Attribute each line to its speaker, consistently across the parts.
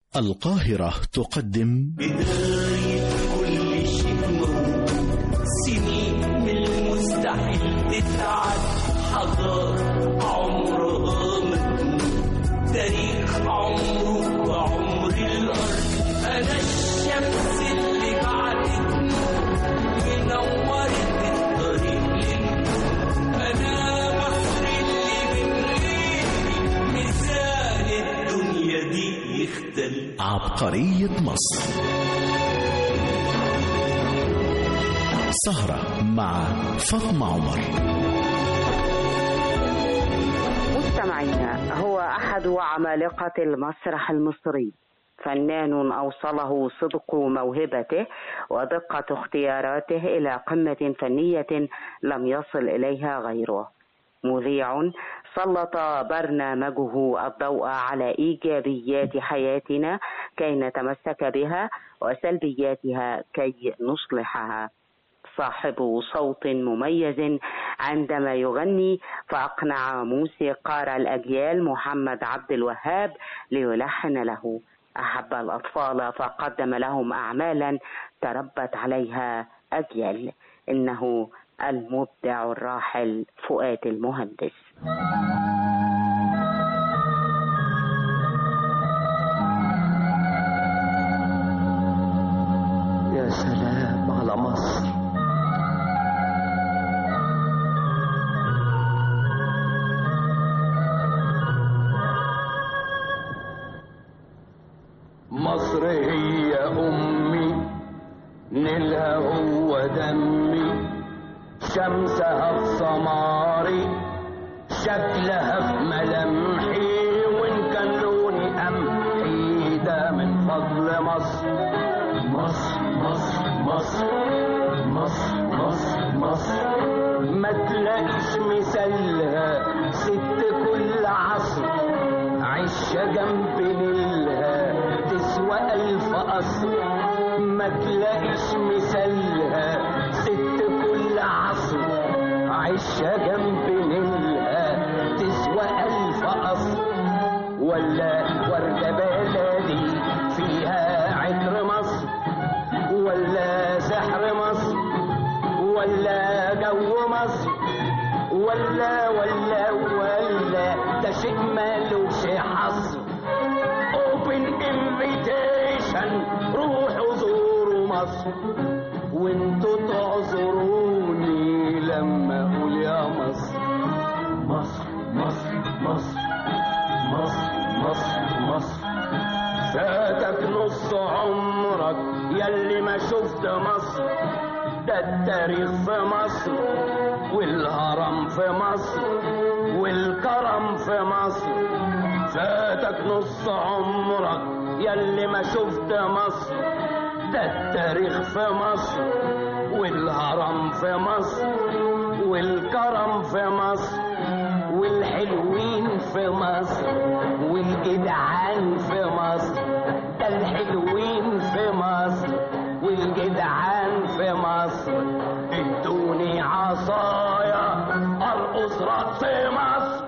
Speaker 1: القاهرة تقدم
Speaker 2: بداية كل شيء موجود سنين من المستحيل تتعد حضارة عمرها مجنون تاريخ عمره وعمر الأرض أنا الشمس اللي بعدت منورت الطريق للنور أنا مصر اللي من غيري ميزان الدنيا دي يختلف
Speaker 1: عبقرية مصر سهرة مع فاطمة عمر
Speaker 3: مستمعينا هو أحد عمالقة المسرح المصري فنان أوصله صدق موهبته ودقة اختياراته إلى قمة فنية لم يصل إليها غيره مذيع سلط برنامجه الضوء على إيجابيات حياتنا كي نتمسك بها وسلبياتها كي نصلحها صاحب صوت مميز عندما يغني فأقنع موسيقار الأجيال محمد عبد الوهاب ليلحن له أحب الأطفال فقدم لهم أعمالا تربت عليها أجيال إنه المبدع الراحل فؤاد المهندس
Speaker 4: يا سلام على مصر مصر هي أمي نيلها هو دمي شمسها في سماري شكلها في ملامحي وإن كان لوني قمحي ده من فضل مصر مصر مصر مصر مصر مصر مصر ما تلاقيش مثالها ست كل عصر عشة جنب نيلها تسوى ألف قصر ما تلاقيش مثالها ست كل عصر عشة جنب نيلها تسوى ألف قصر ولا وردة بلدي فيها عطر مصر ولا سحر مصر ولا جو مصر ولا ولا ولا ده شيء مالوش حصر اوبن انفيتيشن روحوا زوروا مصر وانتوا تعذروني لما اقول يا مصر مصر مصر مصر مصر مصر مصر فاتك نص عمرك يلي ما شفت مصر ده التاريخ في مصر والهرم في مصر والكرم في مصر فاتك نص عمرك يلي ما شفت مصر ده التاريخ في مصر والهرم في مصر والكرم في مصر والحلوين في مصر والجدعان في مصر ده الحلوين في مصر والجدعان في مصر ادوني عصايا ارقص رقص مصر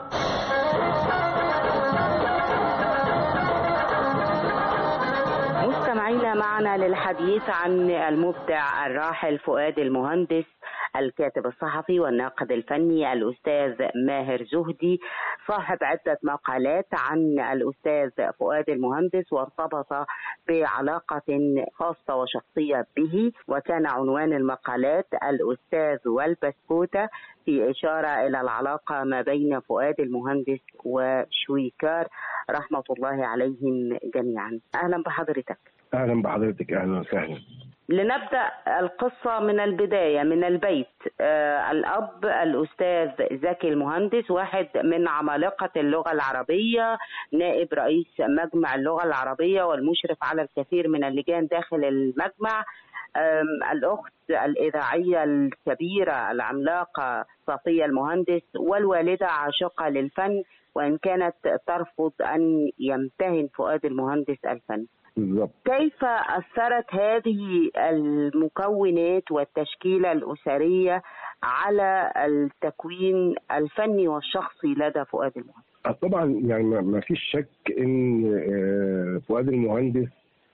Speaker 3: مستمعينا معنا للحديث عن المبدع الراحل فؤاد المهندس الكاتب الصحفي والناقد الفني الأستاذ ماهر زهدي صاحب عدة مقالات عن الأستاذ فؤاد المهندس وارتبط بعلاقة خاصة وشخصية به وكان عنوان المقالات الأستاذ والبسكوتة في إشارة إلى العلاقة ما بين فؤاد المهندس وشويكار رحمة الله عليهم جميعا أهلا بحضرتك
Speaker 5: اهلا بحضرتك اهلا وسهلا
Speaker 3: لنبدأ القصة من البداية من البيت آه الأب الأستاذ زكي المهندس واحد من عمالقة اللغة العربية نائب رئيس مجمع اللغة العربية والمشرف على الكثير من اللجان داخل المجمع آم، الأخت الإذاعية الكبيرة العملاقة صفية المهندس والوالدة عاشقة للفن وإن كانت ترفض أن يمتهن فؤاد المهندس الفن
Speaker 5: بالظبط
Speaker 3: كيف أثرت هذه المكونات والتشكيلة الأسرية على التكوين الفني والشخصي لدى فؤاد المهندس؟
Speaker 5: طبعا يعني ما ما فيش شك ان آه، فؤاد المهندس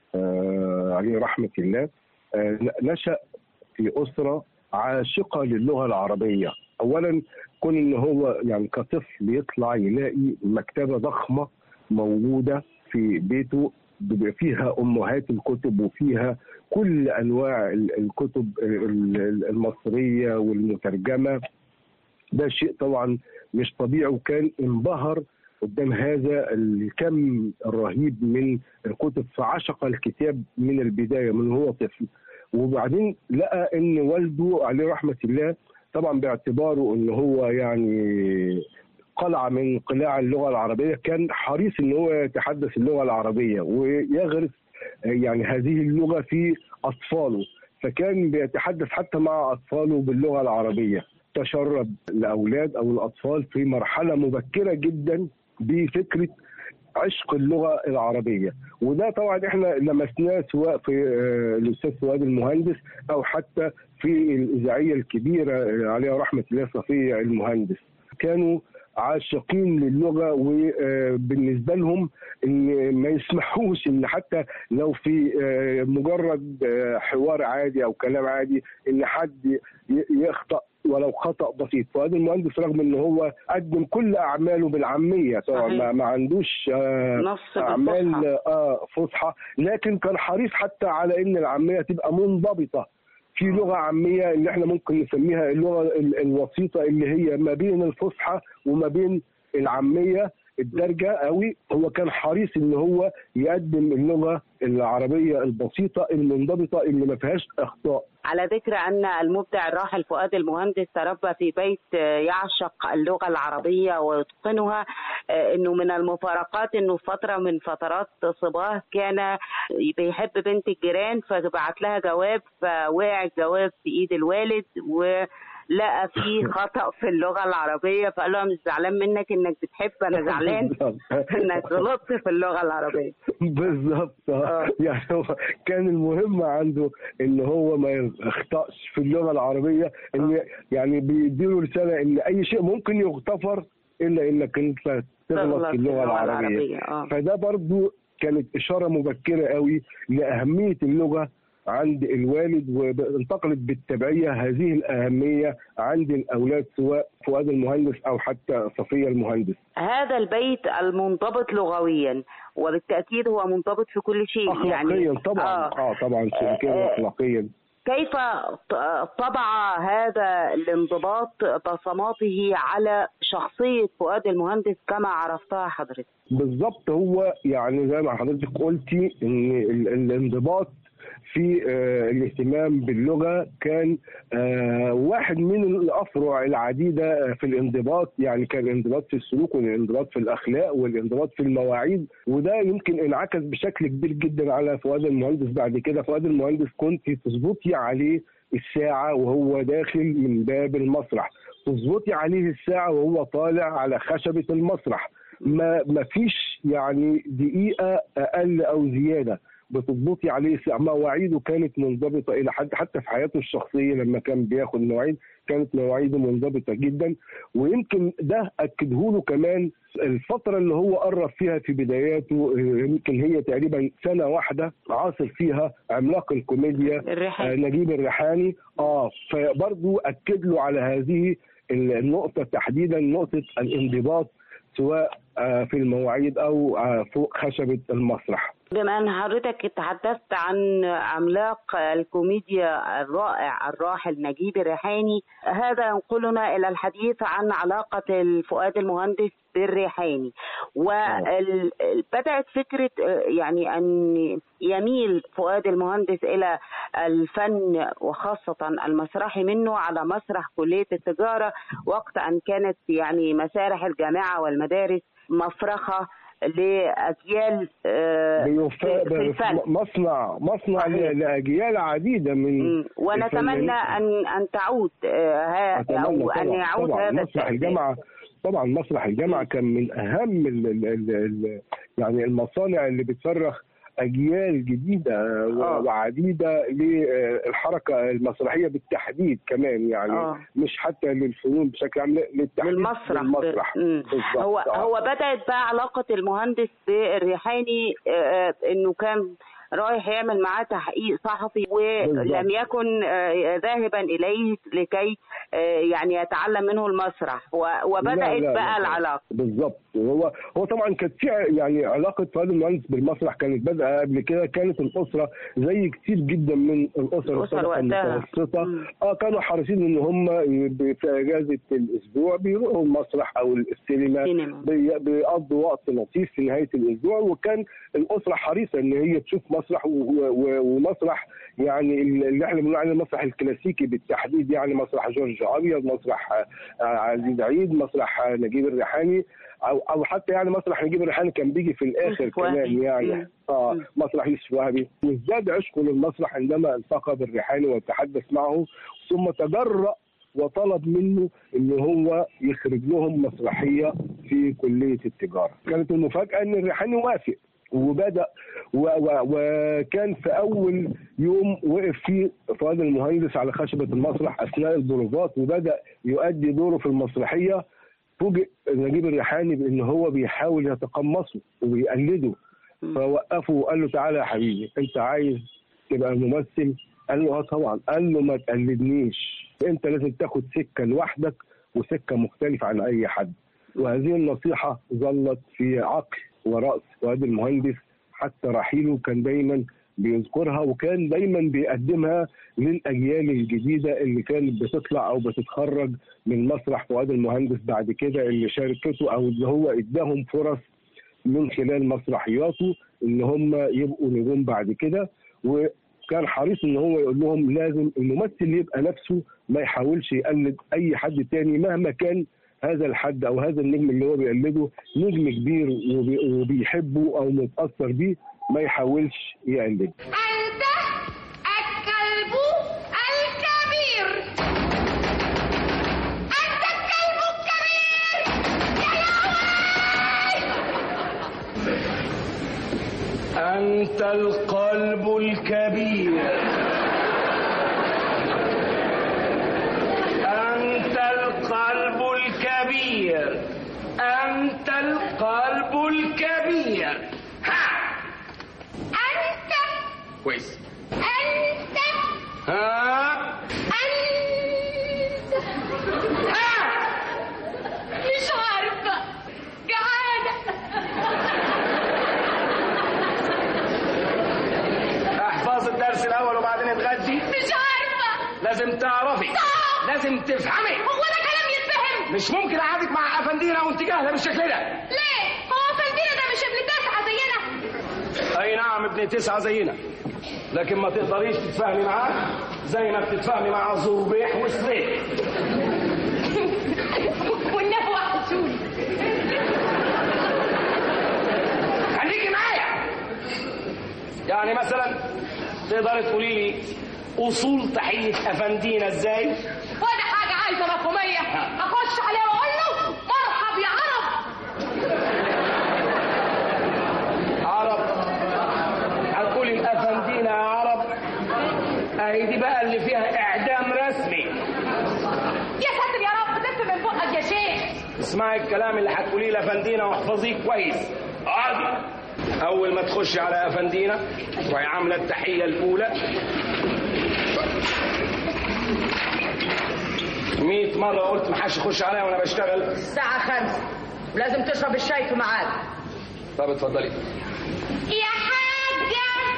Speaker 5: آه، عليه رحمه الله آه، نشا في اسره عاشقه للغه العربيه اولا كون ان هو يعني كطفل يطلع يلاقي مكتبه ضخمه موجوده في بيته بيبقى فيها امهات الكتب وفيها كل انواع ال- الكتب ال- ال- المصريه والمترجمه ده شيء طبعا مش طبيعي وكان انبهر قدام هذا الكم الرهيب من الكتب فعشق الكتاب من البدايه من هو طفل وبعدين لقى ان والده عليه رحمه الله طبعا باعتباره ان هو يعني قلعه من قلاع اللغه العربيه كان حريص ان هو يتحدث اللغه العربيه ويغرس يعني هذه اللغه في اطفاله فكان بيتحدث حتى مع اطفاله باللغه العربيه تشرب الاولاد او الاطفال في مرحله مبكره جدا بفكره عشق اللغه العربيه وده طبعا احنا لمسناه سواء في آه، الاستاذ فؤاد المهندس او حتى في الاذاعيه الكبيره آه، عليها رحمه الله صفيه المهندس كانوا عاشقين للغه وبالنسبه لهم ان ما يسمحوش ان حتى لو في آه، مجرد آه، حوار عادي او كلام عادي ان حد ي- يخطا ولو خطا بسيط فؤاد المهندس رغم ان هو قدم كل اعماله بالعاميه طبعا
Speaker 3: صحيح.
Speaker 5: ما, ما عندوش آه،
Speaker 3: نص
Speaker 5: اعمال
Speaker 3: بالفصحى.
Speaker 5: اه فصحى لكن كان حريص حتى على ان العاميه تبقى منضبطه في لغه عاميه اللي احنا ممكن نسميها اللغه ال- الوسيطه اللي هي ما بين الفصحى وما بين العاميه الدارجه قوي هو كان حريص ان هو يقدم اللغه العربيه البسيطه المنضبطه اللي ما فيهاش اخطاء
Speaker 3: على ذكر أن المبدع الراحل فؤاد المهندس تربى في بيت آه، يعشق اللغة العربية ويتقنها آه، أنه من المفارقات أنه في فترة من فترات صباه كان بيحب بنت الجيران فبعت لها جواب فوقع الجواب في إيد الوالد ولقى فيه خطأ في اللغة العربية فقال له أنا مش زعلان منك إنك بتحب أنا زعلان إنك غلطت في اللغة العربية
Speaker 5: بالظبط
Speaker 3: آه.
Speaker 5: آه. يعني هو كان المهم عنده ان هو ما يخطاش في اللغه العربيه ان يعني بيديله رساله ان اي شيء ممكن يغتفر الا انك انت تغلط في اللغه العربيه
Speaker 3: آه.
Speaker 5: فده برضو كانت اشاره مبكره قوي لاهميه اللغه عند الوالد وانتقلت بالتبعيه هذه الاهميه عند الاولاد سواء فؤاد المهندس او حتى صفيه المهندس
Speaker 3: هذا البيت المنضبط لغويا وبالتأكيد هو منضبط في كل شيء
Speaker 5: اخلاقيا
Speaker 3: يعني
Speaker 5: طبعا
Speaker 3: آه.
Speaker 5: اه طبعا سلوكيا
Speaker 3: آه.
Speaker 5: واخلاقيا
Speaker 3: كيف ط- طبع هذا الانضباط بصماته على شخصية فؤاد المهندس كما عرفتها حضرتك
Speaker 5: بالظبط هو يعني زي ما حضرتك قلتي ان ال- الانضباط في آه، الاهتمام باللغه كان آه، واحد من الافرع العديده في الانضباط يعني كان الانضباط في السلوك والانضباط في الاخلاق والانضباط في المواعيد وده يمكن انعكس بشكل كبير جدا على فؤاد المهندس بعد كده فؤاد المهندس كنت تظبطي عليه الساعه وهو داخل من باب المسرح تظبطي عليه الساعه وهو طالع على خشبه المسرح ما ما فيش يعني دقيقه اقل او زياده بتضبطي عليه ساعة. مواعيده كانت منضبطه الى حد حتى في حياته الشخصيه لما كان بياخد مواعيد كانت مواعيده منضبطه جدا ويمكن ده اكده له كمان الفتره اللي هو قرب فيها في بداياته آه، يمكن هي تقريبا سنه واحده عاصر فيها عملاق الكوميديا آه،
Speaker 3: الرحلة
Speaker 5: نجيب الريحاني اه فبرضه اكد له على هذه النقطه تحديدا نقطه الانضباط سواء آه، في المواعيد او آه، فوق خشبه المسرح
Speaker 3: بما أن حضرتك تحدثت عن عملاق الكوميديا الرائع الراحل نجيب الريحاني هذا ينقلنا إلى الحديث عن علاقة الفؤاد المهندس بالريحاني وبدأت فكرة آه، يعني أن يميل فؤاد المهندس إلى الفن وخاصة المسرحي منه على مسرح كلية التجارة وقت أن كانت يعني مسارح الجامعة والمدارس مفرخة لأجيال آه،
Speaker 5: بيوفق
Speaker 3: في- في الفن
Speaker 5: مصنع مصنع
Speaker 3: صحيح.
Speaker 5: ل- لاجيال عديده من
Speaker 3: مم. ونتمنى
Speaker 5: الفنانين.
Speaker 3: ان ان تعود آه، ها-
Speaker 5: أتمنى
Speaker 3: او ان
Speaker 5: طبعاً-
Speaker 3: يعود
Speaker 5: طبعاً
Speaker 3: هذا
Speaker 5: مسرح
Speaker 3: التأثير.
Speaker 5: الجامعه طبعا مسرح الجامعه كان من اهم ال ال ال ال يعني المصانع اللي بتصرخ اجيال جديده و-
Speaker 3: آه.
Speaker 5: وعديده للحركه المسرحيه بالتحديد كمان يعني
Speaker 3: آه.
Speaker 5: مش حتى للفنون بشكل عام لا، للتحديد
Speaker 3: للمسرح
Speaker 5: للمسرح
Speaker 3: مم.
Speaker 5: بالظبط
Speaker 3: هو
Speaker 5: آه.
Speaker 3: هو بدات بقى علاقه المهندس بالريحاني آه، آه، انه كان رايح يعمل معاه تحقيق صحفي ولم
Speaker 5: بالظبط.
Speaker 3: يكن آه، ذاهبا اليه لكي آه، يعني يتعلم منه المسرح و-
Speaker 5: لا،
Speaker 3: وبدات
Speaker 5: لا، لا،
Speaker 3: بقى
Speaker 5: لا.
Speaker 3: العلاقه
Speaker 5: بالظبط هو هو طبعا كانت في يعني علاقه فؤاد المهندس بالمسرح كانت بادئه قبل كده كانت الاسره زي كتير جدا من الاسر
Speaker 3: الأسر
Speaker 5: الطبقه
Speaker 3: وقتها.
Speaker 5: المتوسطه
Speaker 3: مم.
Speaker 5: اه كانوا حريصين ان هم ي- في اجازه الاسبوع بيروحوا المسرح او السينما
Speaker 3: سينما.
Speaker 5: بي- بيقضوا وقت لطيف في نهايه الاسبوع وكان الاسره حريصه ان هي تشوف مسرح و- و- ومسرح يعني اللي احنا بنقول عليه المسرح الكلاسيكي بالتحديد يعني مسرح جورج ابيض مسرح آه، عزيز عيد مسرح آه، نجيب الريحاني او او حتى يعني مسرح نجيب الريحاني كان بيجي في الاخر
Speaker 3: يوسف وهبي.
Speaker 5: كمان يعني
Speaker 3: مم.
Speaker 5: اه
Speaker 3: مم.
Speaker 5: مسرح يوسف وهبي وازداد عشقه للمسرح عندما التقى بالريحاني وتحدث معه ثم تجرأ وطلب منه ان هو يخرج لهم مسرحيه في كليه التجاره كانت المفاجاه ان الريحاني وافق وبدا و و وكان في اول يوم وقف فيه فؤاد المهندس على خشبه المسرح اثناء البروفات وبدا يؤدي دوره في المسرحيه فوجئ نجيب الريحاني بان هو بيحاول يتقمصه وبيقلده فوقفه وقال له تعالى يا حبيبي انت عايز تبقى ممثل قال له اه طبعا قال له ما تقلدنيش انت لازم تاخد سكه لوحدك وسكه مختلفه عن اي حد وهذه النصيحه ظلت في عقل وراس فؤاد المهندس حتى رحيله كان دايما بيذكرها وكان دايما بيقدمها للاجيال الجديده اللي كانت بتطلع او بتتخرج من مسرح فؤاد المهندس بعد كده اللي شاركته او اللي هو اداهم فرص من خلال مسرحياته ان هم يبقوا نجوم بعد كده وكان حريص ان هو يقول لهم لازم الممثل يبقى نفسه ما يحاولش يقلد اي حد تاني مهما كان هذا الحد او هذا النجم اللي هو بيقلده نجم كبير وبي- وبيحبه او متاثر بيه ما يحاولش يقلده
Speaker 6: أنت الكلب الكبير أنت الكلب الكبير يا
Speaker 4: أنت القلب الكبير أنت القلب الكبير أنت القلب الكبير ها
Speaker 6: أنت
Speaker 4: كويس
Speaker 6: أنت
Speaker 4: ها
Speaker 6: أنت
Speaker 4: ها
Speaker 6: مش عارفة جعانة
Speaker 4: احفظ الدرس الأول وبعدين اتغدي
Speaker 6: مش عارفة
Speaker 4: لازم تعرفي لازم تفهمي
Speaker 6: هو ده كلام يتفهم
Speaker 4: مش ممكن اقعدك مع افندينا وانت جاهله بالشكل ده
Speaker 6: ليه هو فندينا ده مش ابن تسعة زينا
Speaker 4: اي نعم ابن تسعة زينا لكن ما تقدريش تتفاهمي معاه زي ما بتتفاهمي مع زربيح وسريح
Speaker 6: والنبي وحشوني
Speaker 4: خليكي معايا يعني مثلا تقدري تقولي لي اصول تحيه افندينا ازاي
Speaker 6: وده حاجة عايزة مفهومية أخش عليه وأقول له مرحب يا عرب
Speaker 4: عرب هتقولي الافندينا يا عرب اهي دي بقى اللي فيها اعدام رسمي
Speaker 6: يا ساتر يا رب تف من بقك يا شيخ
Speaker 4: اسمعي الكلام اللي هتقوليه لافندينا واحفظيه كويس اقعدي اول ما تخشي على افندينا وهي عامله التحيه الاولى 100 مره قلت ما حدش يخش عليا وانا بشتغل
Speaker 7: الساعة خمسة ولازم تشرب الشاي في ميعاد
Speaker 4: طب اتفضلي
Speaker 6: يا حاجة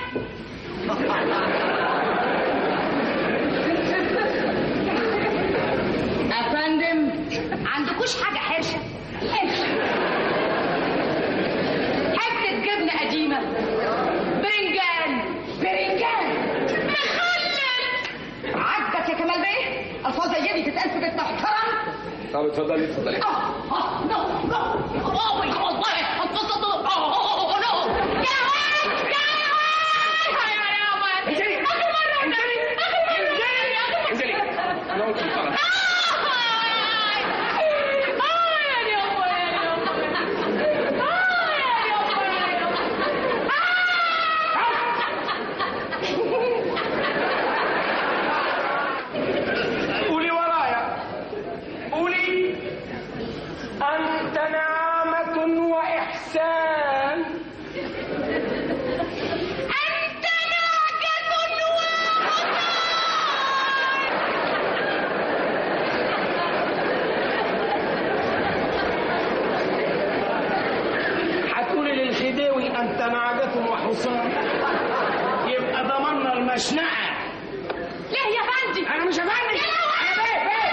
Speaker 7: أفندم
Speaker 6: عندكوش حاجة حرشة حرشة حتة جبنة قديمة برنجان برنجان مخلل
Speaker 7: عاجبك يا كمال بيه ألفاظ زي دي تتقال في بيت محترم
Speaker 4: طب اتفضلي اتفضلي
Speaker 6: اه اه نو نو اوه ماي جاد والله اه اه اه نو يا واد يا واد يا واد
Speaker 4: انزلي
Speaker 6: اخر مرة
Speaker 4: انزلي
Speaker 6: اخر مرة
Speaker 4: انزلي انا قلت بسرعة. قولي ورايا قولي أنت نعمة وإحسان
Speaker 6: أنت نعجة
Speaker 4: هتقولي للخديوي أنت نعجة وحصان يبقى ضمننا المشنقة
Speaker 6: ليه يا فندي
Speaker 4: أنا مش هفنش أنا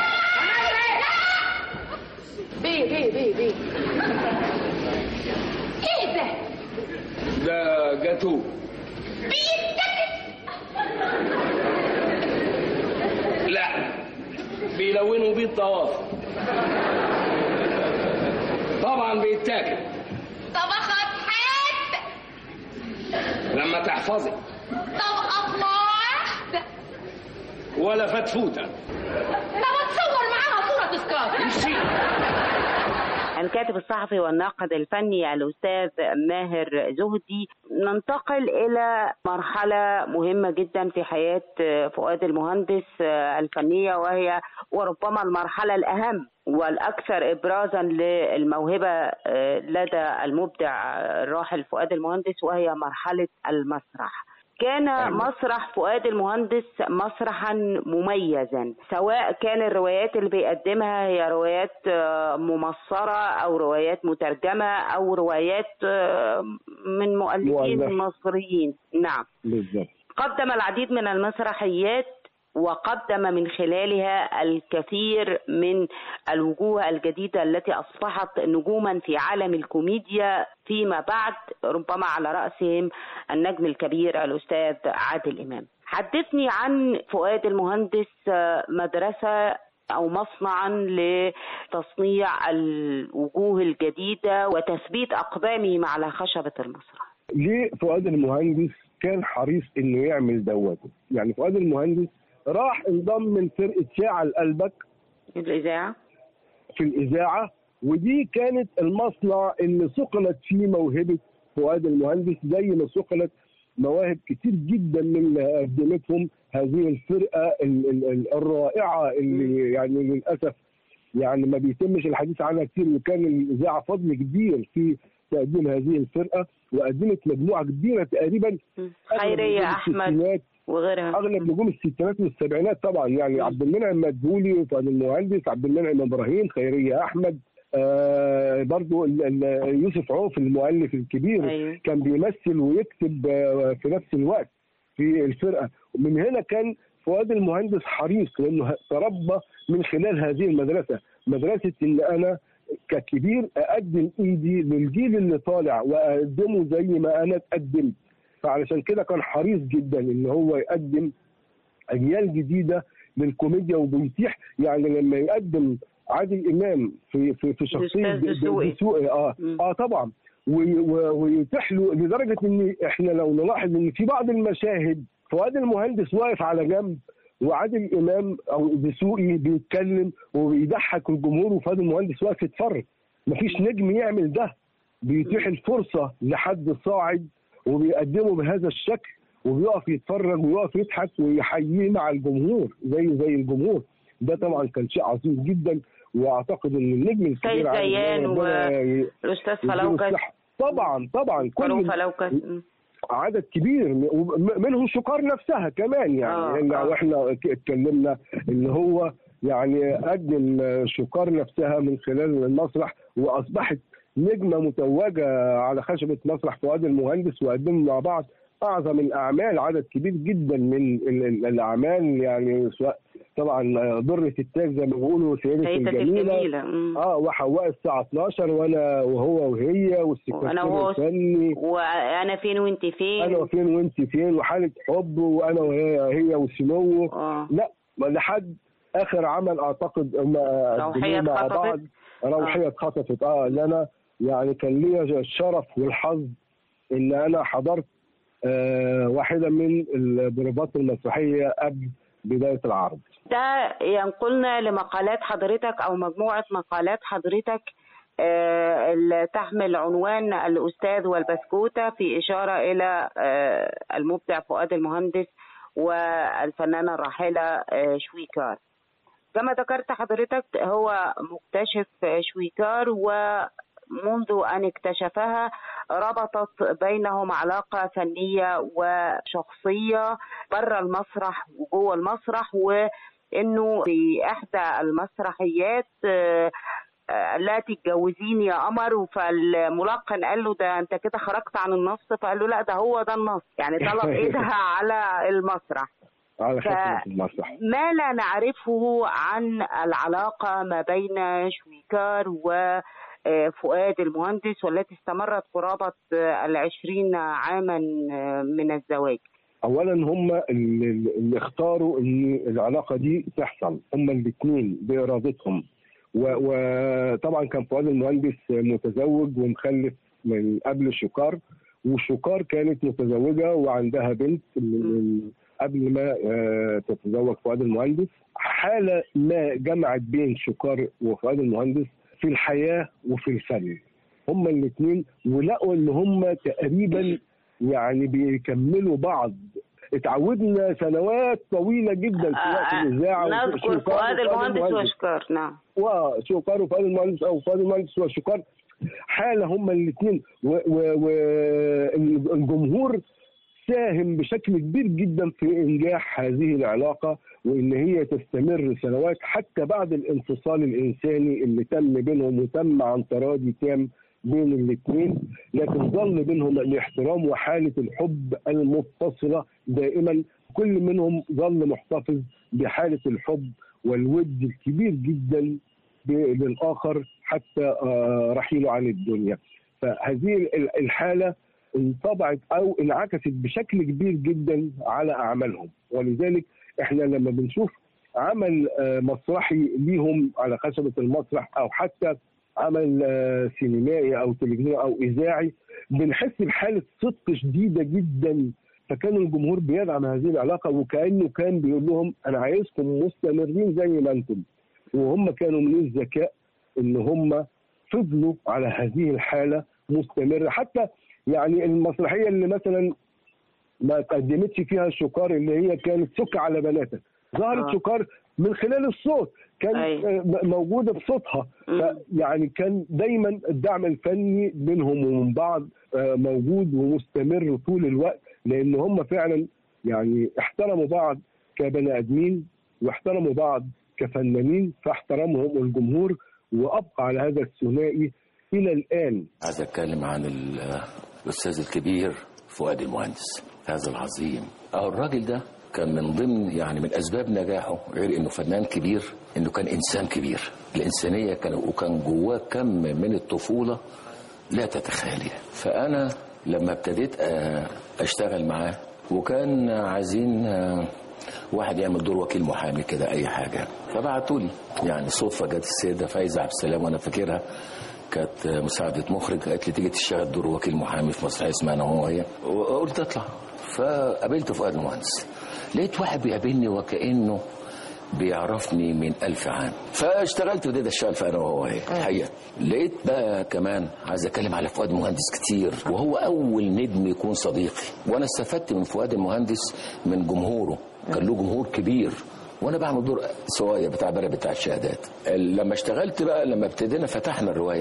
Speaker 4: بيه بيه أنا بيه
Speaker 6: بيه بيه بيه بيه ايه ده
Speaker 4: ده جاتوه
Speaker 6: بيتكتب
Speaker 4: لا بيلونوا بيه الطواف طبعا بيتاكل
Speaker 6: طبخة حاد
Speaker 4: لما تحفظي
Speaker 6: طبقة واحدة
Speaker 4: ولا فتفوته
Speaker 6: طب اتصور معاها صورة تذكار
Speaker 4: امشي
Speaker 3: الكاتب الصحفي والناقد الفني الأستاذ ماهر زهدي ننتقل إلى مرحلة مهمة جدا في حياة فؤاد المهندس الفنية وهي وربما المرحلة الأهم والأكثر إبرازا للموهبة لدى المبدع الراحل فؤاد المهندس وهي مرحلة المسرح كان مسرح فؤاد المهندس مسرحا مميزا سواء كان الروايات اللي بيقدمها هي روايات آه، ممصرة أو روايات مترجمة أو روايات آه، من مؤلفين
Speaker 5: مؤلف.
Speaker 3: مصريين نعم
Speaker 5: بالظبط
Speaker 3: قدم العديد من المسرحيات وقدم من خلالها الكثير من الوجوه الجديدة التي أصبحت نجوما في عالم الكوميديا فيما بعد ربما على رأسهم النجم الكبير الأستاذ عادل إمام حدثني عن فؤاد المهندس آه، مدرسة أو مصنعا لتصنيع الوجوه الجديدة وتثبيت أقدامهم على خشبة المسرح
Speaker 5: ليه فؤاد المهندس كان حريص انه يعمل دوته يعني فؤاد المهندس راح انضم من فرقه شاعل قلبك
Speaker 3: الإذاعة
Speaker 5: في الاذاعه ودي كانت المصنع اللي صقلت فيه موهبه فؤاد المهندس زي ما صقلت مواهب كتير جدا من اللي قدمتهم هذه الفرقه ال- ال- ال- الرائعه اللي يعني للاسف يعني ما بيتمش الحديث عنها كتير وكان الاذاعه فضل كبير في تقديم هذه الفرقه وقدمت مجموعه كبيره تقريبا
Speaker 3: خيرية
Speaker 5: أغلب
Speaker 3: أحمد
Speaker 5: الستينات
Speaker 3: وغيرها
Speaker 5: اغلب نجوم الستينات والسبعينات طبعا يعني عبد المنعم مدبولي وفؤاد المهندس عبد المنعم ابراهيم خيريه احمد آه برضو ال- ال- يوسف عوف المؤلف الكبير
Speaker 3: أيوة.
Speaker 5: كان بيمثل ويكتب آه، في نفس الوقت في الفرقه ومن هنا كان فؤاد المهندس حريص لانه تربى من خلال هذه المدرسه مدرسه ان انا ككبير اقدم ايدي للجيل اللي طالع واقدمه زي ما انا اتقدمت فعلشان كده كان حريص جدا ان هو يقدم اجيال جديده للكوميديا وبيتيح يعني لما يقدم عادل امام في في في شخصيه
Speaker 3: الأستاذ دسوقي.
Speaker 5: دسوقي اه
Speaker 3: مم.
Speaker 5: اه طبعا وي- و- ويتيح له لدرجه ان احنا لو نلاحظ ان في بعض المشاهد فؤاد المهندس واقف على جنب وعادل امام او دسوقي بيتكلم وبيضحك الجمهور وفؤاد المهندس واقف يتفرج مفيش نجم يعمل ده بيتيح الفرصه لحد صاعد وبيقدمه بهذا الشكل وبيقف يتفرج ويقف يضحك ويحييه مع الجمهور زي زي الجمهور ده طبعا كان شيء عظيم جدا واعتقد ان النجم الكبير
Speaker 3: سيد
Speaker 5: عادل
Speaker 3: زيان
Speaker 5: إمام ربنا ي-
Speaker 3: الأستاذ
Speaker 5: يديله
Speaker 3: فلوكس
Speaker 5: الصحة. طبعا طبعا
Speaker 3: فاروق
Speaker 5: كل
Speaker 3: فلوكس م.
Speaker 5: عدد كبير وم- منهم شقار نفسها كمان يعني
Speaker 3: آه،
Speaker 5: إن
Speaker 3: آه.
Speaker 5: واحنا ك- اتكلمنا ان هو يعني قدم شقار نفسها من خلال المسرح واصبحت نجمه متوجه على خشبه مسرح فؤاد المهندس وقدموا مع بعض اعظم الاعمال عدد كبير جدا من ال- ال- الاعمال يعني سواء طبعا ضره التاج زي ما بيقولوا سيده
Speaker 3: سيدة
Speaker 5: الجميله
Speaker 3: الجميلة م.
Speaker 5: اه وحواء الساعه 12 وانا وهو وهي والسكرتير
Speaker 3: وأنا وهو
Speaker 5: الفني
Speaker 3: وأنا فين وأنت فين
Speaker 5: انا فين وانت فين وحاله حب وانا وهي هي وسمو
Speaker 3: آه.
Speaker 5: لا ما لحد اخر عمل اعتقد هم
Speaker 3: روحية
Speaker 5: قدموه مع
Speaker 3: اتخطفت؟
Speaker 5: بعض روحيه اتخطفت اه اللي انا يعني كان ليا الشرف والحظ ان انا حضرت آه واحده من البروفات المسرحيه قبل بدايه العرض
Speaker 3: ده ينقلنا لمقالات حضرتك او مجموعه مقالات حضرتك آه، اللي تحمل عنوان الأستاذ والبسكوتة في إشارة إلى آه، المبدع فؤاد المهندس والفنانة الراحلة آه، شويكار كما ذكرت حضرتك هو مكتشف شويكار ومنذ أن اكتشفها ربطت بينهم علاقة فنية وشخصية بره المسرح وجوه المسرح وإنه في إحدى المسرحيات آه، آه، لا تتجوزيني يا قمر فالملقن قال له ده انت كده خرجت عن النص فقال له لا ده هو ده النص يعني طلب ايدها على المسرح
Speaker 5: على
Speaker 3: ف-
Speaker 5: خشبة المسرح
Speaker 3: ما لا نعرفه عن العلاقة ما بين شويكار وفؤاد المهندس والتي استمرت قرابة آه، العشرين عاما آه، من الزواج
Speaker 5: اولا هم اللي, اللي اختاروا ان العلاقه دي تحصل هم الاثنين بارادتهم و- وطبعا كان فؤاد المهندس متزوج ومخلف من قبل شكار وشكار كانت متزوجه وعندها بنت من من قبل ما آه، تتزوج فؤاد المهندس حاله ما جمعت بين شكار وفؤاد المهندس في الحياه وفي الفن هما الاثنين ولقوا ان هما تقريبا يعني بيكملوا بعض اتعودنا سنوات طويله جدا سواء في الاذاعه
Speaker 3: نذكر
Speaker 5: وشكار
Speaker 3: فؤاد
Speaker 5: وفؤاد
Speaker 3: المهندس وشكار نعم
Speaker 5: وشوكار وفؤاد المهندس او فؤاد المهندس وشوكار حاله هما الاثنين والجمهور ساهم بشكل كبير جدا في انجاح هذه العلاقه وان هي تستمر سنوات حتى بعد الانفصال الانساني اللي تم بينهم وتم عن تراضي تام بين الاثنين لكن ظل بينهم الاحترام وحاله الحب المتصله دائما كل منهم ظل محتفظ بحاله الحب والود الكبير جدا ب- للاخر حتى آه، رحيله عن الدنيا فهذه ال- الحاله انطبعت او انعكست بشكل كبير جدا على اعمالهم ولذلك احنا لما بنشوف عمل آه، مسرحي ليهم على خشبه المسرح او حتى عمل آه، سينمائي او تلفزيوني او اذاعي بنحس بحاله صدق شديده جدا فكان الجمهور بيدعم هذه العلاقه وكانه كان بيقول لهم انا عايزكم مستمرين زي ما انتم وهم كانوا من الذكاء ان هم فضلوا على هذه الحاله مستمره حتى يعني المسرحيه اللي مثلا ما تقدمتش فيها الشكار اللي هي كانت سك على بناتك ظهرت
Speaker 3: آه.
Speaker 5: شكار من خلال الصوت كان
Speaker 3: أيوة.
Speaker 5: آه، موجوده بصوتها
Speaker 3: مم.
Speaker 5: ف- يعني كان دايما الدعم الفني بينهم ومن بعض آه، موجود ومستمر طول الوقت لان هم فعلا يعني احترموا بعض كبني ادمين واحترموا بعض كفنانين فاحترمهم الجمهور وابقى على هذا الثنائي الى الان
Speaker 8: عايز اتكلم عن ال- الاستاذ الكبير فؤاد المهندس هذا العظيم اه الراجل ده كان من ضمن يعني من اسباب نجاحه غير انه فنان كبير انه كان انسان كبير الانسانيه كان وكان جواه كم من الطفوله لا تتخيلها فانا لما ابتديت آه، اشتغل معاه وكان عايزين آه، واحد يعمل دور وكيل محامي كده اي حاجه فبعتوا لي يعني صدفه جت السيده فايزه عبد السلام وانا فاكرها كانت مساعدة مخرج قالت لي تيجي تشتغل دور وكيل محامي في مسرحية اسمها أنا وهو هي وقلت أطلع فقابلت فؤاد المهندس لقيت واحد بيقابلني وكأنه بيعرفني من ألف عام فاشتغلت وابتديت اشتغل في انا وهو هي الحقيقه لقيت بقى كمان عايز اتكلم على فؤاد المهندس كتير وهو اول نجم يكون صديقي وانا استفدت من فؤاد المهندس من جمهوره كان له جمهور كبير وانا بعمل دور سوايا بتاع بره بتاع الشهادات لما اشتغلت بقى لما ابتدينا فتحنا الروايه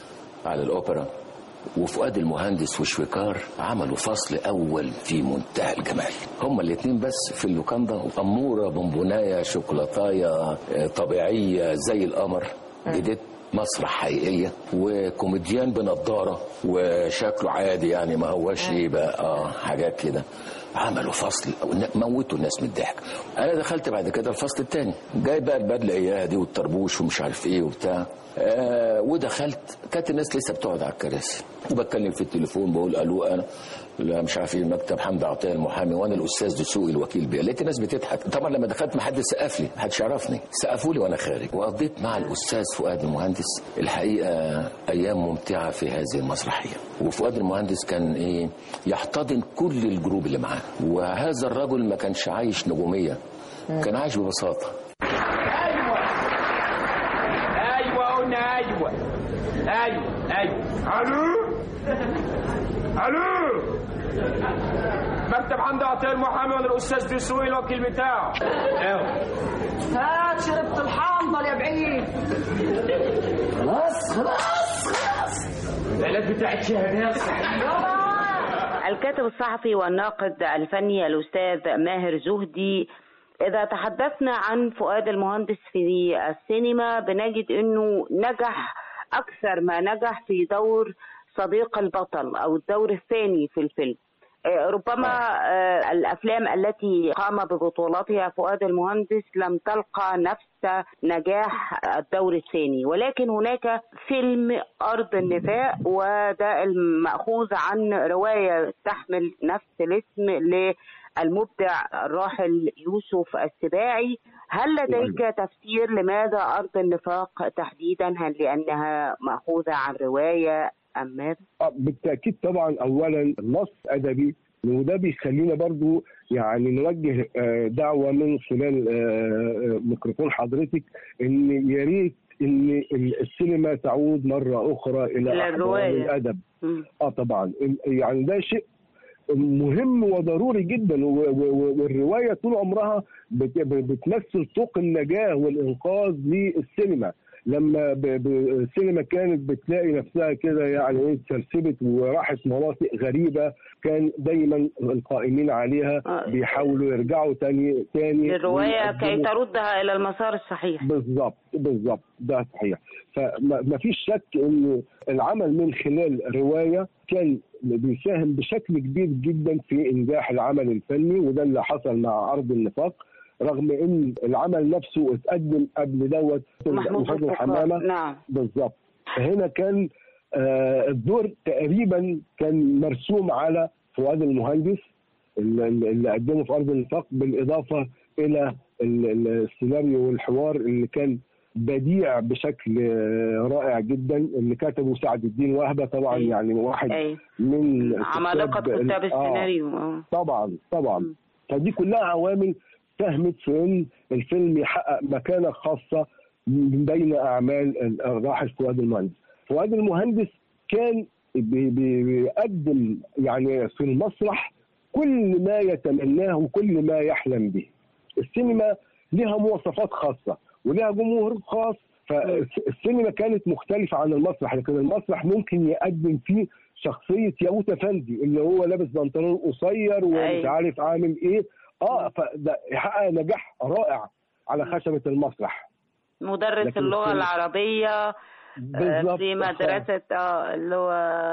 Speaker 8: على الاوبرا وفؤاد المهندس وشويكار عملوا فصل اول في منتهى الجمال هما الاثنين بس في اللوكاندا واموره بونبونايه شوكولاتايه آه، طبيعيه زي القمر جديد مسرح حقيقيه وكوميديان بنضاره وشكله عادي يعني ما هوش ايه بقى اه حاجات كده عملوا فصل موتوا الناس من الضحك انا دخلت بعد كده الفصل الثاني جاي بقى البدله اياها دي والطربوش ومش عارف ايه وبتاع آه ودخلت كانت الناس لسه بتقعد على الكراسي وبتكلم في التليفون بقول الو انا لا مش عارف ايه مكتب حمد عطيه المحامي وانا الاستاذ دسوقي الوكيل بيه لقيت الناس بتضحك طبعا لما دخلت ما حد سقف لي ما حدش يعرفني سقفوا لي وانا خارج وقضيت مع الاستاذ فؤاد المهندس الحقيقه ايام ممتعه في هذه المسرحيه وفؤاد المهندس كان ايه يحتضن كل الجروب اللي معاه وهذا الرجل ما كانش عايش نجوميه كان عايش ببساطه
Speaker 4: ايوه ايوه قلنا ايوه ايوه ايوه الو الو مكتب حمد عطيه المحامي ولا الاستاذ دسوقي الوكيل بتاعه ايوه
Speaker 7: هات شربت الحنظل يا بعيد
Speaker 2: خلاص خلاص خلاص
Speaker 4: العلاج بتاعت شهادات
Speaker 3: الكاتب الصحفي والناقد الفني الأستاذ ماهر زهدي إذا تحدثنا عن فؤاد المهندس في السينما بنجد أنه نجح أكثر ما نجح في دور صديق البطل أو الدور الثاني في الفيلم آه، ربما آه، الأفلام التي قام ببطولاتها فؤاد المهندس لم تلقى نفس نجاح الدور الثاني ولكن هناك فيلم أرض النفاق وده المأخوذ عن رواية تحمل نفس الاسم للمبدع الراحل يوسف السباعي هل لديك تفسير لماذا أرض النفاق تحديدا هل لأنها مأخوذة عن رواية أم ماذا؟
Speaker 5: آه، بالتاكيد طبعا اولا النص ادبي وده بيخلينا برضو يعني نوجه آه، دعوه من خلال آه، آه، ميكروفون حضرتك ان يا ريت ان السينما تعود مره اخرى الى
Speaker 3: إلى
Speaker 5: أحضان
Speaker 3: الرواية.
Speaker 5: الادب
Speaker 3: مم.
Speaker 5: اه طبعا يعني ده شيء مهم وضروري جدا و- و- و- والروايه طول عمرها بت- بتمثل طوق النجاه والانقاذ للسينما لما ب- ب- السينما كانت بتلاقي نفسها كده يعني ايه اتسرسبت وراحت مناطق غريبه كان دايما القائمين عليها
Speaker 3: آه.
Speaker 5: بيحاولوا يرجعوا تاني تاني
Speaker 3: للرواية كي
Speaker 5: ويقدموا-
Speaker 3: تردها إلى المسار الصحيح
Speaker 5: بالظبط بالظبط ده صحيح فما فيش شك ان العمل من خلال روايه كان بيساهم بشكل كبير جدا في انجاح العمل الفني وده اللي حصل مع ارض النفاق رغم ان العمل نفسه اتقدم قبل دوت
Speaker 3: محمود
Speaker 5: محمود
Speaker 3: الفخار.
Speaker 5: الحمامه
Speaker 3: نعم
Speaker 5: بالظبط فهنا كان آه الدور تقريبا كان مرسوم على فؤاد المهندس اللي اللي قدمه في ارض النفاق بالاضافه الى ال- ال- السيناريو والحوار اللي كان بديع بشكل آه، رائع جدا اللي كتبه سعد الدين وهبه طبعا
Speaker 3: أيوة.
Speaker 5: يعني واحد
Speaker 3: أي
Speaker 5: من
Speaker 3: عمالقة كتاب
Speaker 5: آه،
Speaker 3: السيناريو آه.
Speaker 5: طبعا طبعا
Speaker 3: م.
Speaker 5: فدي كلها عوامل ساهمت في ان الفيلم يحقق مكانه خاصه من بين اعمال الراحل فؤاد المهندس. فؤاد المهندس كان بي- بي- بيقدم يعني في المسرح كل ما يتمناه وكل ما يحلم به. السينما لها مواصفات خاصه ولها جمهور خاص فالسينما كانت مختلفة عن المسرح لكن المسرح ممكن يقدم فيه شخصية ياقوت افندي اللي هو لابس بنطلون قصير ومش
Speaker 3: أيوة.
Speaker 5: عارف عامل ايه اه فده يحقق نجاح رائع على خشبة المسرح
Speaker 3: مدرس
Speaker 5: لكن
Speaker 3: اللغة
Speaker 5: السينما-
Speaker 3: العربية آه،
Speaker 5: بالظبط
Speaker 3: في مدرسة اه اللي هو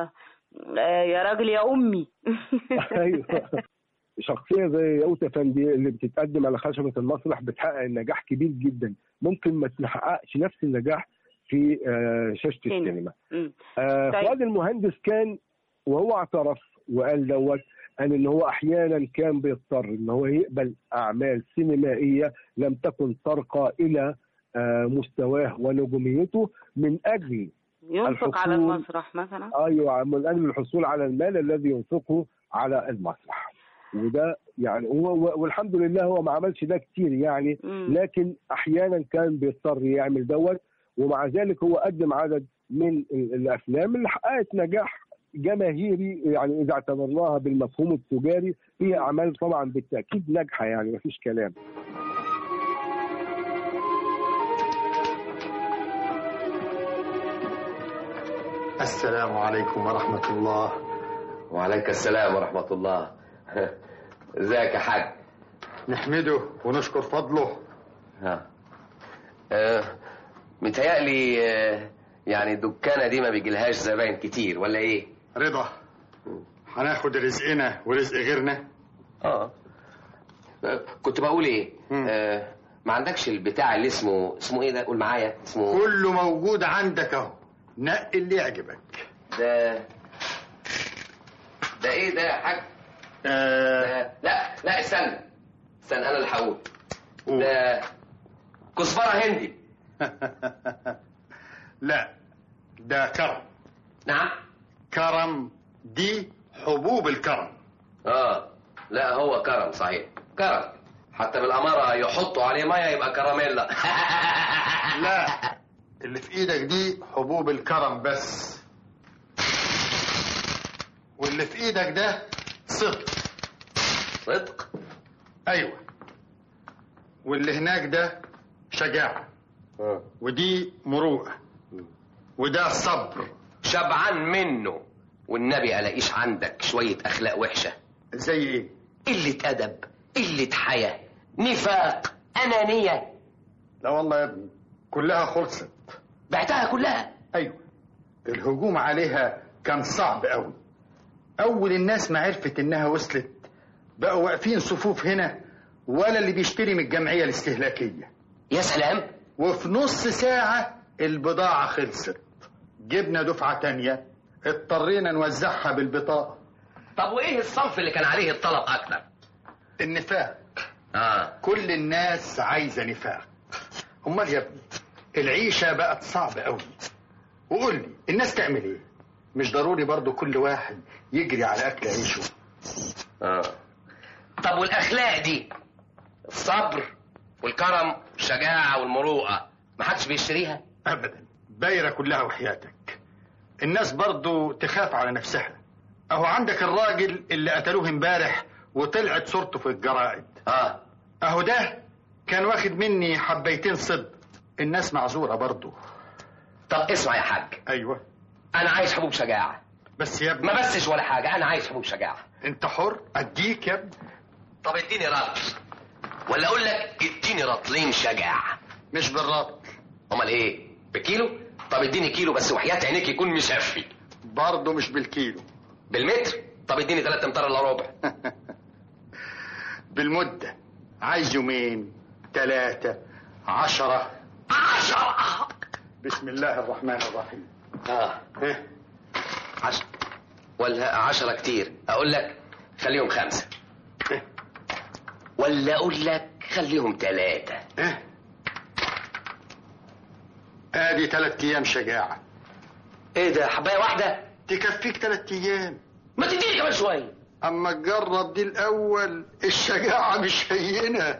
Speaker 3: آه، يا راجل يا أمي
Speaker 5: ايوه شخصيه زي ياقوت افندي اللي بتتقدم على خشبه المسرح بتحقق نجاح كبير جدا ممكن ما تحققش نفس النجاح في آه، شاشه
Speaker 3: سينما.
Speaker 5: السينما
Speaker 3: مم.
Speaker 5: آه،
Speaker 3: طيب.
Speaker 5: فؤاد المهندس كان وهو اعترف وقال دوت قال ان هو احيانا كان بيضطر ان هو يقبل اعمال سينمائيه لم تكن ترقى الى آه، مستواه ونجوميته من اجل
Speaker 3: ينفق على
Speaker 5: الحصول-
Speaker 3: المسرح مثلا
Speaker 5: ايوه من اجل الحصول على المال الذي ينفقه على المسرح وده يعني هو والحمد لله هو ما عملش ده كتير يعني
Speaker 3: مم.
Speaker 5: لكن احيانا كان بيضطر يعمل دوت ومع ذلك هو قدم عدد من ال- الافلام اللي حققت نجاح جماهيري يعني اذا اعتبرناها بالمفهوم التجاري هي اعمال طبعا بالتاكيد ناجحه يعني مفيش كلام
Speaker 9: السلام عليكم ورحمة الله
Speaker 10: وعليك السلام ورحمة الله ازيك يا حاج
Speaker 9: نحمده ونشكر فضله
Speaker 10: ها آه متهيألي آه يعني الدكانة دي ما بيجيلهاش زباين كتير ولا ايه؟
Speaker 9: رضا هناخد رزقنا ورزق غيرنا
Speaker 10: اه آه، كنت بقول ايه؟
Speaker 9: مم.
Speaker 10: آه ما عندكش البتاع اللي اسمه اسمه ايه ده؟ قول معايا اسمه
Speaker 9: كله موجود عندك اهو نقي اللي يعجبك
Speaker 10: ده ده ايه ده يا حاج؟
Speaker 9: آه
Speaker 10: ده... لا لا استنى استنى انا اللي هقول
Speaker 9: قول.
Speaker 10: ده كزبرة هندي
Speaker 9: لا ده كرم
Speaker 10: نعم
Speaker 9: كرم دي حبوب الكرم
Speaker 10: اه لا هو كرم صحيح كرم حتى بالأمارة يحطوا عليه مية يبقى كراميلا
Speaker 9: لا اللي في ايدك دي حبوب الكرم بس واللي في ايدك ده صدق
Speaker 10: صدق
Speaker 9: ايوه واللي هناك ده شجاعة ودي مروءة وده صبر
Speaker 10: شبعان منه والنبي الاقيش عندك شويه اخلاق وحشه
Speaker 9: زي ايه
Speaker 10: قله ادب قله حياه نفاق انانيه
Speaker 9: لا والله يا ابني كلها خلصت
Speaker 10: بعتها كلها
Speaker 9: ايوه الهجوم عليها كان صعب قوي اول الناس ما عرفت انها وصلت بقوا واقفين صفوف هنا ولا اللي بيشتري من الجمعيه الاستهلاكيه
Speaker 10: يا سلام
Speaker 9: وفي نص ساعه البضاعه خلصت جبنا دفعه تانية اضطرينا نوزعها بالبطاقه
Speaker 10: طب وايه الصنف اللي كان عليه الطلب اكتر
Speaker 9: النفاق
Speaker 10: اه
Speaker 9: كل الناس عايزه نفاق امال يا ابني العيشه بقت صعبه قوي وقول لي الناس تعمل ايه مش ضروري برضو كل واحد يجري على اكل عيشه
Speaker 10: اه طب والاخلاق دي الصبر والكرم والشجاعه والمروءه ما حدش بيشتريها
Speaker 9: ابدا بايره كلها وحياتك الناس برضو تخاف على نفسها اهو عندك الراجل اللي قتلوه امبارح وطلعت صورته في الجرائد
Speaker 10: اه
Speaker 9: اهو ده كان واخد مني حبيتين صدق الناس معذوره برضو
Speaker 10: طب اسمع يا حاج
Speaker 9: ايوه
Speaker 10: انا عايز حبوب شجاعه
Speaker 9: بس يا ابني
Speaker 10: ما بسش ولا حاجه انا عايز حبوب شجاعه
Speaker 9: انت حر اديك يا ابني
Speaker 10: طب اديني رطل ولا اقول لك اديني رطلين شجاعه
Speaker 9: مش بالرطل
Speaker 10: امال ايه بكيلو طب اديني كيلو بس وحياه عينيك يكون مشفي
Speaker 9: برضه مش بالكيلو
Speaker 10: بالمتر طب اديني 3 امتار الا ربع
Speaker 9: بالمده عايز يومين ثلاثه عشرة
Speaker 10: عشرة
Speaker 9: بسم الله الرحمن الرحيم
Speaker 10: اه
Speaker 9: ايه
Speaker 10: عشرة ولا عشرة كتير اقول لك خليهم خمسة
Speaker 9: ايه
Speaker 10: ولا اقول لك خليهم ثلاثة
Speaker 9: ايه ادي ثلاث ايام شجاعه
Speaker 10: ايه ده حباية واحدة
Speaker 9: تكفيك ثلاث ايام
Speaker 10: ما تديني كمان شوية
Speaker 9: اما تجرب دي الاول الشجاعه مش هينه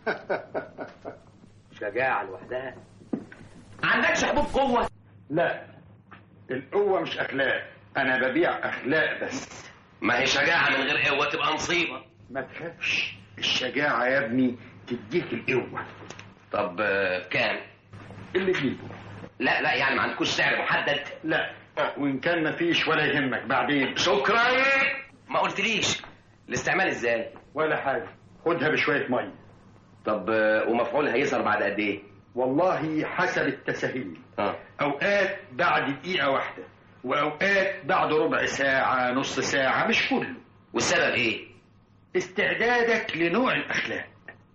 Speaker 10: شجاعة لوحدها عندكش حبوب قوة
Speaker 9: لا القوه مش اخلاق انا ببيع اخلاق بس
Speaker 10: ما هي شجاعة من غير قوة تبقى مصيبة
Speaker 9: ما تخافش الشجاعه يا ابني تديك القوه
Speaker 10: طب آه، كام
Speaker 9: اللي تجيبه
Speaker 10: لا لا يعني ما عندكوش سعر محدد
Speaker 9: لا وان كان ما فيش ولا يهمك بعدين
Speaker 10: شكرا ما قلتليش الاستعمال ازاي
Speaker 9: ولا حاجه خدها بشويه ميه
Speaker 10: طب آه، ومفعولها يظهر بعد قد ايه
Speaker 9: والله حسب التساهيل
Speaker 10: اه
Speaker 9: اوقات بعد دقيقه واحده واوقات بعد ربع ساعه نص ساعه مش كله
Speaker 10: والسبب ايه
Speaker 9: استعدادك لنوع الاخلاق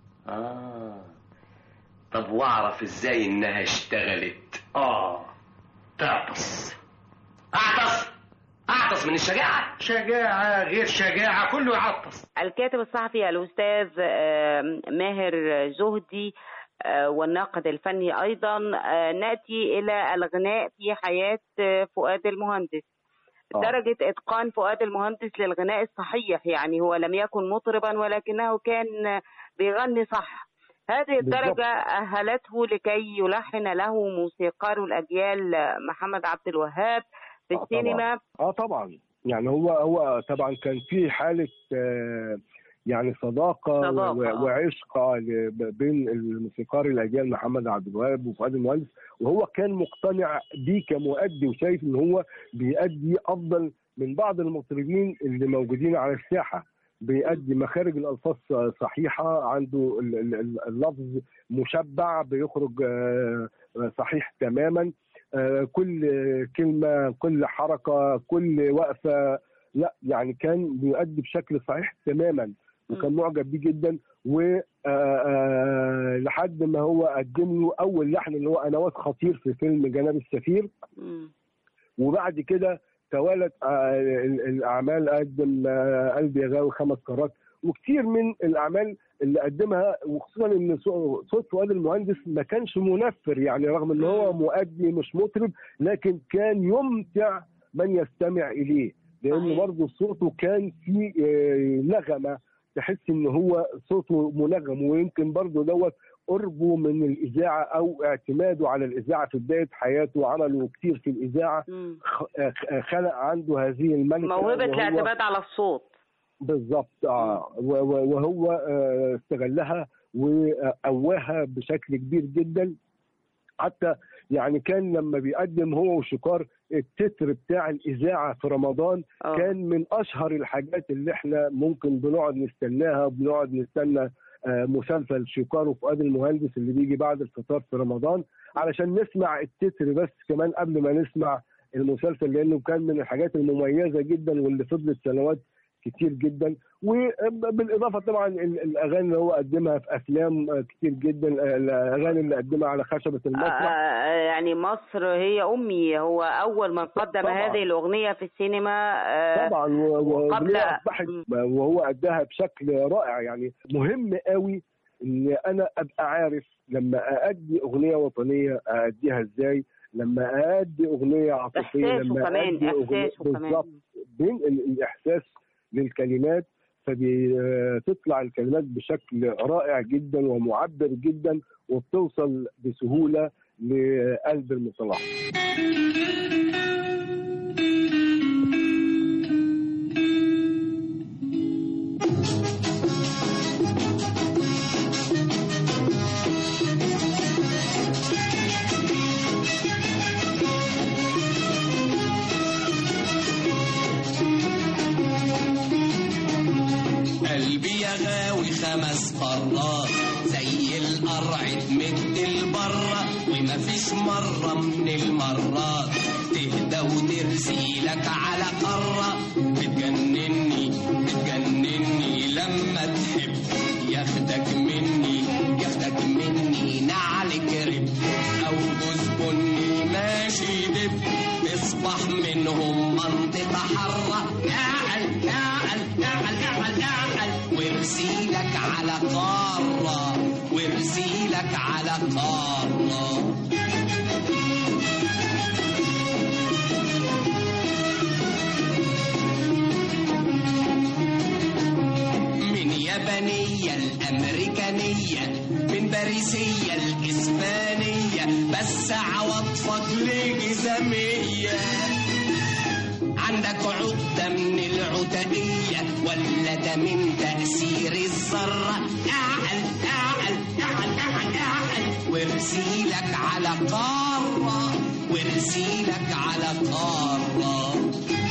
Speaker 10: اه طب واعرف ازاي انها اشتغلت
Speaker 9: اه تعطس
Speaker 10: اعطس اعطس من الشجاعة
Speaker 9: شجاعه غير شجاعه كله يعطس
Speaker 3: الكاتب الصحفي الأستاذ آه، ماهر جهدي آه، والناقد الفني أيضا آه، نأتي إلى الغناء في حياة آه، فؤاد المهندس
Speaker 5: آه.
Speaker 3: درجة إتقان فؤاد المهندس للغناء الصحيح يعني هو لم يكن مطربا ولكنه كان بيغني صح هذه الدرجة أهلته لكي يلحن له موسيقار الأجيال آه، محمد عبد الوهاب في
Speaker 5: آه،
Speaker 3: السينما
Speaker 5: اه طبعا يعني هو هو طبعا كان في حاله آه، يعني صداقه,
Speaker 3: صداقة،
Speaker 5: و-
Speaker 3: آه.
Speaker 5: وعشق ل- بين الموسيقار الاجيال محمد عبد الوهاب وفؤاد المهندس وهو كان مقتنع بيه كمؤدي وشايف ان هو بيأدي افضل من بعض المطربين اللي موجودين على الساحه بيأدي مخارج الألفاظ صحيحة عنده ال- ال- اللفظ مشبع بيخرج آه، صحيح تماما آه، كل كلمة كل حركة كل وقفة لا يعني كان بيؤدي بشكل صحيح تماما وكان معجب بيه جدا و آه، آه، لحد ما هو قدم له اول لحن اللي هو انوات خطير في فيلم جناب السفير
Speaker 3: مم.
Speaker 5: وبعد كده توالت آه، ال- الاعمال قدم آه، قلبي يا غاوي خمس كرات وكتير من الاعمال اللي قدمها وخصوصا ان صو- صوت فؤاد المهندس ما كانش منفر يعني رغم ان هو مؤدي مش مطرب لكن كان يمتع من يستمع اليه لان
Speaker 3: صحيح.
Speaker 5: برضه صوته كان فيه آه، نغمه تحس ان هو صوته منغم ويمكن برضه دوت قربه من الاذاعه او اعتماده على الاذاعه في بدايه حياته وعمله كتير في الاذاعه خ- آه، خلق عنده هذه الملكه
Speaker 3: موهبة
Speaker 5: وهو-
Speaker 3: الاعتماد على الصوت
Speaker 5: بالظبط اه و- و- وهو آه، استغلها وقواها بشكل كبير جدا حتى يعني كان لما بيقدم هو وشكار التتر بتاع الاذاعه في رمضان
Speaker 3: آه.
Speaker 5: كان من اشهر الحاجات اللي احنا ممكن بنقعد نستناها بنقعد نستنى آه، مسلسل شكار وفؤاد المهندس اللي بيجي بعد الفطار في رمضان علشان نسمع التتر بس كمان قبل ما نسمع المسلسل لانه كان من الحاجات المميزه جدا واللي فضلت سنوات كتير جدا وبالاضافه طبعا ال- الاغاني اللي هو قدمها في افلام آه، كتير جدا آه، الاغاني اللي قدمها على خشبه المسرح
Speaker 3: آه، يعني مصر هي امي هو اول من قدم
Speaker 5: طبعاً.
Speaker 3: هذه الاغنيه في السينما آه،
Speaker 5: طبعا و- و-
Speaker 3: وقبل-
Speaker 5: وهي اصبحت وهو اداها بشكل رائع يعني مهم قوي ان انا ابقى عارف لما اادي اغنيه وطنيه ااديها ازاي لما اادي اغنيه عاطفيه
Speaker 3: إحساسه
Speaker 5: لما
Speaker 3: كمان،
Speaker 5: اادي اغنيه
Speaker 3: إحساسه كمان.
Speaker 5: بالظبط بين ال- الاحساس للكلمات فبتطلع الكلمات بشكل رائع جدا ومعبر جدا وبتوصل بسهوله لقلب المتلقي
Speaker 11: قلبي يا غاوي خمس مرات زي القرع تمد البرة ومفيش مرة من المرات تهدى وترسي لك على قارة بتجنني بتجنني لما تحب ياخدك مني ياخدك مني نعل كرب او جوز بني ماشي دب تصبح منهم منطقة حرة اعل اعل اعل اعل اعل وارسيلك على قارة وارسيلك على قارة من يابانية الأمريكانية من باريسية الإسبانية بس عواطفك لجزامية عندك عقدة من العتقية ولا ده من تأثير الذرة أعل أعل أعل أعل أعل وارسيلك على قارة وارسيلك على قارة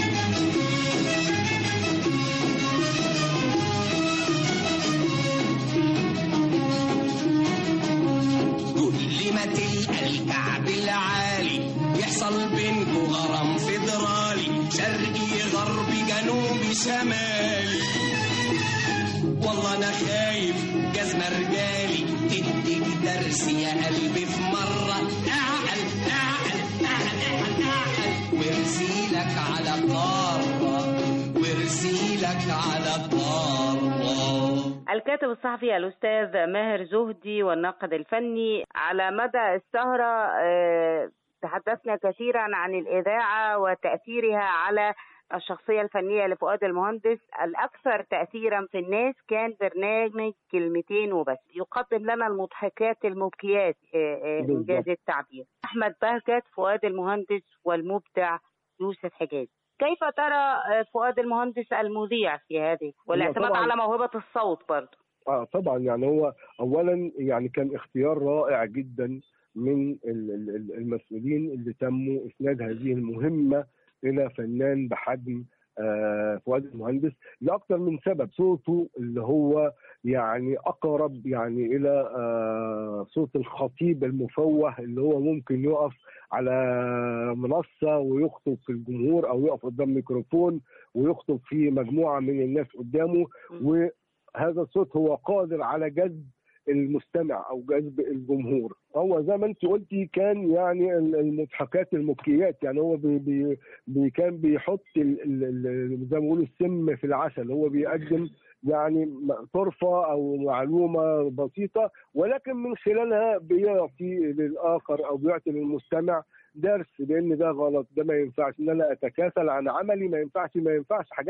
Speaker 11: كل ما تلقى الكعب العالي يحصل بينكو غرام فيدرالي شرقي غربي جنوبي شمالي والله انا خايف جزمة رجالي تديك درس يا قلبي في مرة اعقل اعقل اعقل اعقل اعقل وارسيلك على قارة وارسيلك على قارة
Speaker 3: الكاتب الصحفي الأستاذ ماهر زهدي والناقد الفني على مدى السهرة آه، تحدثنا كثيرا عن الإذاعة وتأثيرها على الشخصية الفنية لفؤاد المهندس الأكثر تأثيرا في الناس كان برنامج كلمتين وبس يقدم لنا المضحكات المبكيات آه، آه،
Speaker 5: بالظبط.
Speaker 3: إنجاز التعبير أحمد بهجت فؤاد المهندس والمبدع يوسف حجاز كيف ترى آه، فؤاد المهندس المذيع في هذه والاعتماد
Speaker 5: طبعاً.
Speaker 3: على موهبة الصوت برضه
Speaker 5: اه طبعا يعني هو اولا يعني كان اختيار رائع جدا من ال- ال- ال- المسؤولين اللي تموا اسناد هذه المهمه الى فنان بحجم آه، فؤاد المهندس لاكثر من سبب صوته اللي هو يعني اقرب يعني الى آه، صوت الخطيب المفوه اللي هو ممكن يقف على منصه ويخطب في الجمهور او يقف قدام ميكروفون ويخطب في مجموعه من الناس قدامه وهذا الصوت هو قادر على جذب المستمع او جذب الجمهور هو زي ما انت قلتي كان يعني ال- المضحكات المبكيات يعني هو بي بي بي كان بيحط ال- ال- ال- زي ما بيقولوا السم في العسل هو بيقدم يعني م- طرفه او معلومه بسيطه ولكن من خلالها بيعطي للاخر او بيعطي للمستمع درس بان ده غلط ده ما ينفعش ان انا اتكاسل عن عملي ما ينفعش ما ينفعش حاجات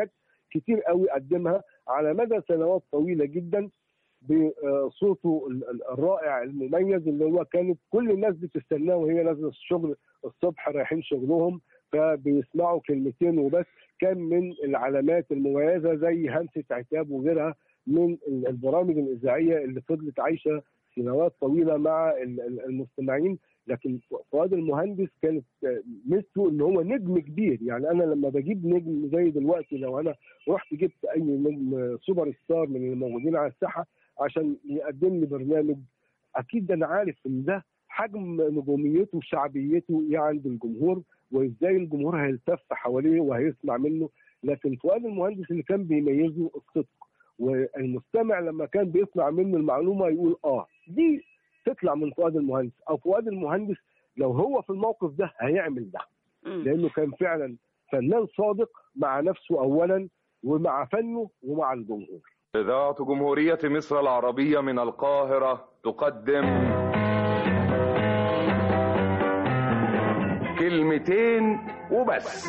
Speaker 5: كتير قوي قدمها على مدى سنوات طويله جدا بصوته ال- ال- الرائع المميز اللي هو كانت كل الناس بتستناه وهي نازله الشغل الصبح رايحين شغلهم فبيسمعوا كلمتين وبس كان من العلامات المميزه زي همسه عتاب وغيرها من ال- البرامج الاذاعيه اللي فضلت عايشه سنوات طويله مع ال- ال- المستمعين لكن فؤاد المهندس كانت ميزته ان هو نجم كبير يعني انا لما بجيب نجم زي دلوقتي لو انا رحت جبت اي نجم سوبر ستار من الموجودين على الساحه عشان يقدم لي برنامج اكيد انا عارف ان ده حجم نجوميته وشعبيته ايه عند الجمهور وازاي الجمهور هيلتف حواليه وهيسمع منه لكن فؤاد المهندس اللي كان بيميزه الصدق والمستمع لما كان بيسمع منه المعلومه يقول اه دي تطلع من فؤاد المهندس او فؤاد المهندس لو هو في الموقف ده هيعمل ده لانه كان فعلا فنان صادق مع نفسه اولا ومع فنه ومع الجمهور
Speaker 12: إذاعة جمهورية مصر العربية من القاهرة تقدم كلمتين وبس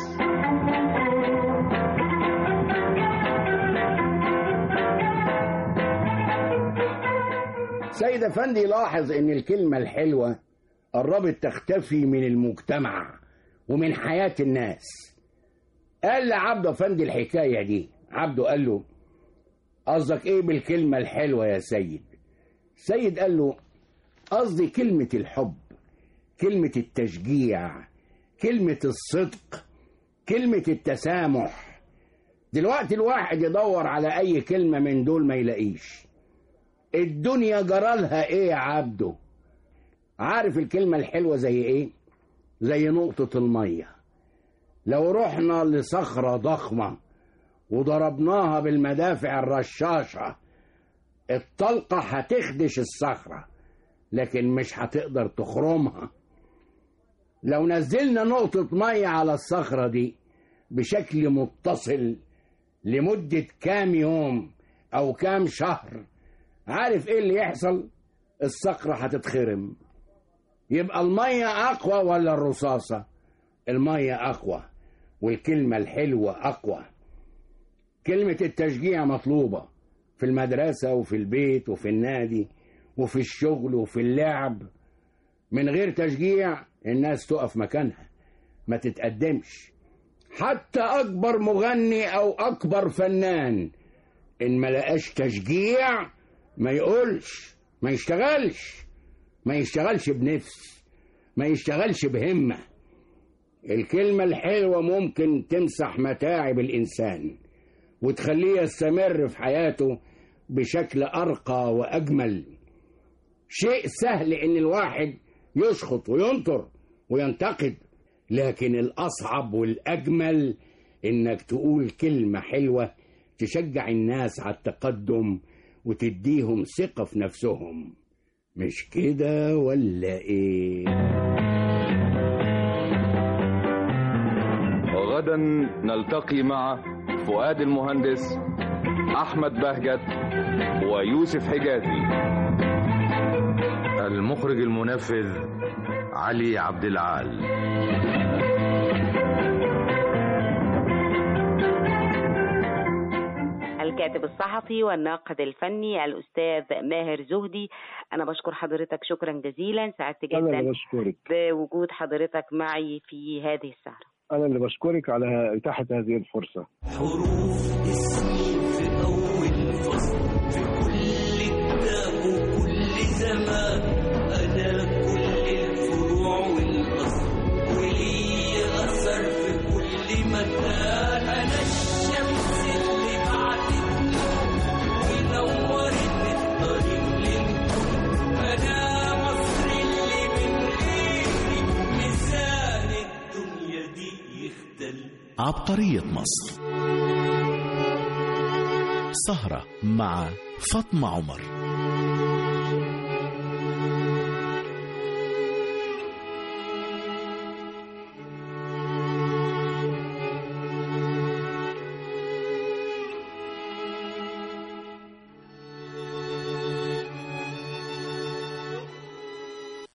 Speaker 13: سيد افندي لاحظ ان الكلمة الحلوة قربت تختفي من المجتمع ومن حياة الناس قال لعبده افندي الحكاية دي عبده قال له قصدك ايه بالكلمة الحلوة يا سيد سيد قال له قصدي كلمة الحب كلمة التشجيع كلمة الصدق كلمة التسامح دلوقتي الواحد يدور على اي كلمة من دول ما يلاقيش الدنيا جرالها ايه يا عبده عارف الكلمة الحلوة زي ايه زي نقطة المية لو رحنا لصخرة ضخمة وضربناها بالمدافع الرشاشة الطلقة هتخدش الصخرة لكن مش هتقدر تخرمها لو نزلنا نقطة مية على الصخرة دي بشكل متصل لمدة كام يوم أو كام شهر عارف إيه اللي يحصل؟ الصخرة هتتخرم يبقى المية أقوى ولا الرصاصة؟ المية أقوى والكلمة الحلوة أقوى كلمة التشجيع مطلوبة في المدرسة وفي البيت وفي النادي وفي الشغل وفي اللعب من غير تشجيع الناس تقف مكانها ما تتقدمش حتى أكبر مغني أو أكبر فنان إن ما لقاش تشجيع ما يقولش ما يشتغلش ما يشتغلش بنفس ما يشتغلش بهمة الكلمة الحلوة ممكن تمسح متاعب الإنسان وتخليه يستمر في حياته بشكل أرقى وأجمل شيء سهل إن الواحد يشخط وينطر وينتقد لكن الأصعب والأجمل إنك تقول كلمة حلوة تشجع الناس على التقدم وتديهم ثقة في نفسهم مش كده ولا إيه؟
Speaker 12: غدا نلتقي مع فؤاد المهندس أحمد بهجت ويوسف حجازي
Speaker 14: المخرج المنفذ علي عبد العال
Speaker 3: الكاتب الصحفي والناقد الفني الأستاذ ماهر زهدي أنا بشكر حضرتك شكرا جزيلا سعدت
Speaker 5: انا اللي
Speaker 3: جدا
Speaker 5: بشكرك
Speaker 3: بوجود حضرتك معي في هذه السهرة
Speaker 5: انا اللي بشكرك على اتاحه هذه الفرصه
Speaker 11: في أول فصل في كل كتاب وكل زمان أنا كل الفروع والأصل ولي أثر في كل مكان أنا الشمس اللي بعدتني ونورت الطريق للكل أنا مصر اللي من غيري ميزان الدنيا دي يختل
Speaker 1: عبقرية مصر سهرة مع فاطمة عمر